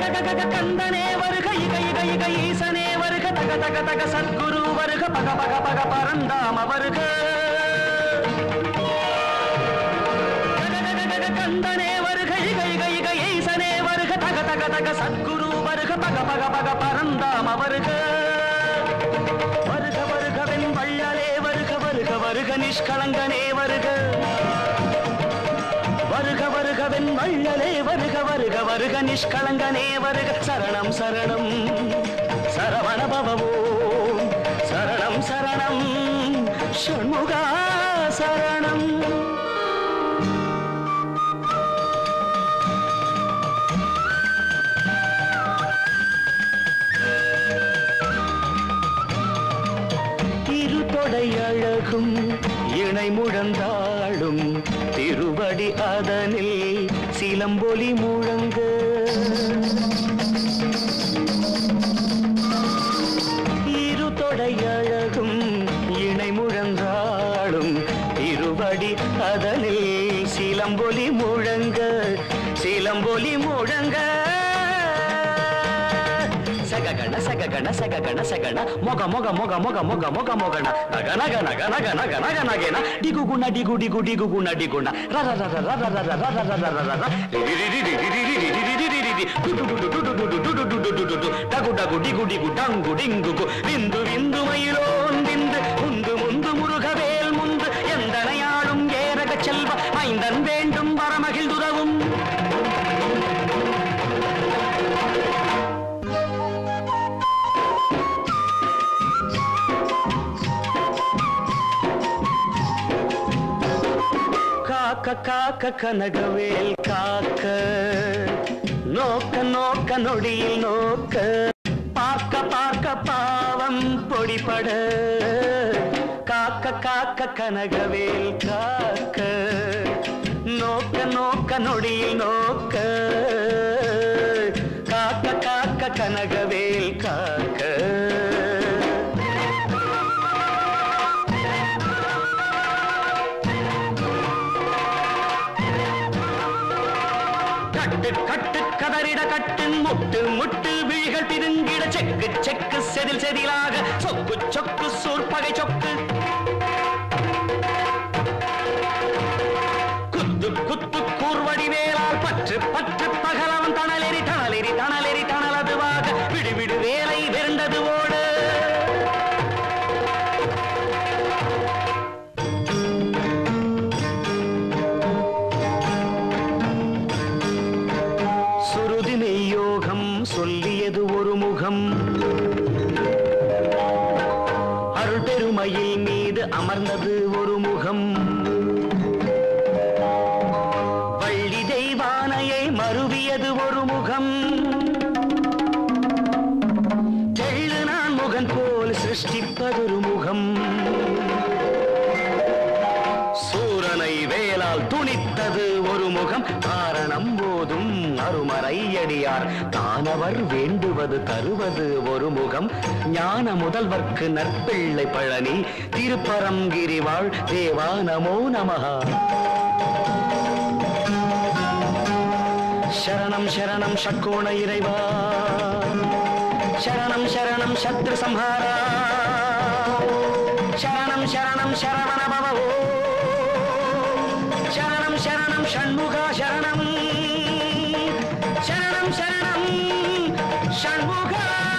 கந்தனே வருக இக இக இக ஈசனே வருக தக தக தக சத்குரு வருக பக பக பக பரந்தாம வருக கந்தனே வருக இக இக இக ஈசனே வருக தக தக தக சத்குரு வருக பக பக பக பரந்தாம வருக வருக வருகவென் வள்ளலே வருக வருக வருக நிஷ்களங்கனே வருக வருக வருகவென் வள்ளலே வருக வருக வருக நிஷ்களங்கனே வருக சரணம் சரணம் சரவண பவவோ சரணம் சரணம் ஷண்முகா சரணம் திருத்தொடை அழகும் இணை முழந்தாளும் திருவடி அதனில் சிலம்பொலி முழங்க இருதொடை அழகும் இணை முழந்தாளும் திருவடி அதனில் சிலம்பொலி முழங்க சிலம்பொலி முழங்க சககண சககண சககண சகண ಮೊಗ ಮೊಗ ಮೊಗ ಮೊಗ ಮೊಗ ಮೊಗ ಮೊಗಣ ನಗ ನಗ ನಗ ನಗ ನಗ ನಗ ನಗೇನ ಡಿಗು ಗುಣ ಡಿಗು ಡಿಗು ಡಿಗು ಗುಣ ಡಿಗುಣ ರ ರ ರ ರ ರ ರ ರ ರ ರ ರ ರ ರ ರ ರ ರಿ ರಿ ರಿ ರಿ ರಿ ರಿ ರಿ ರಿ ರಿ ರಿ ರಿ ರಿ ರಿ ಡು ಡು ಡು ಡು ಡು ಡು ಡು ಡು ಡು ಡು ಡು ಡು ಡು ಡು ಡಗು ಡಗು ಡಿಗು ಡಿಗು ಡಂಗು ಡಿಂಗು கு விந்து விந்து மயிலோன் விந்து முந்து முந்து முருகவேல் முந்து எந்தனையாடும் ஏரக செல்வ மைந்தன் வேண்டும் வரமகிழ்ந்துதவும் காக்க காக்க கனகவேல் காக்க நோக்க நோக்க நொடியில் நோக்க பார்க்க பார்க்க பாவம் பொடிபட காக்க காக்க கனகவேல் காக்க நோக்க நோக்க நொடியில் நோக்க காக்க காக்க கனகவேல் காக்க கட்டு கட்டு கதறிட கட்டு முட்டு முட்டு விழிகள் பிதுங்கிட செக்கு செக்கு செதில் செதிலாக சொக்கு சொக்கு சூர்பகை சொக்கு குத்து குத்து கூர்வடி வேலால் பற்று பற்று பகலவன் தணலெறி தணலெறி தணலெறி தணலதுவாக விடு விடு வேலை விருண்டது ஓடு சுருதி மெய்யோகம் சொல்லியது ஒரு முகம் அருள் பெருமையில் மீது அமர்ந்தது ஒரு முகம் வள்ளி தெய்வானையை மருவியது ஒரு முகம் தெள்ளு நான் முகன் போல் சிருஷ்டிப்பதொரு முகம் சூரனை வேலால் துணித்தது ஒரு முகம் காரணம் போதும் அருமறையடியார் தானவர் வேண்டுவது தருவது ஒரு முகம் ஞான முதல்வர்க்கு நற்பிள்ளை பழனி திருப்பரங்கிரி வாழ் தேவா நமோ நமஹா சரணம் சரணம் ஷட்கோண இறைவா சரணம் சரணம் சத்ரு சம்ஹாரா சரணம் சரணம் சரவண பவோ சரணம் சரணம் ஷண்முகா சரணம் சரணம் சரணம் ஷண்முகா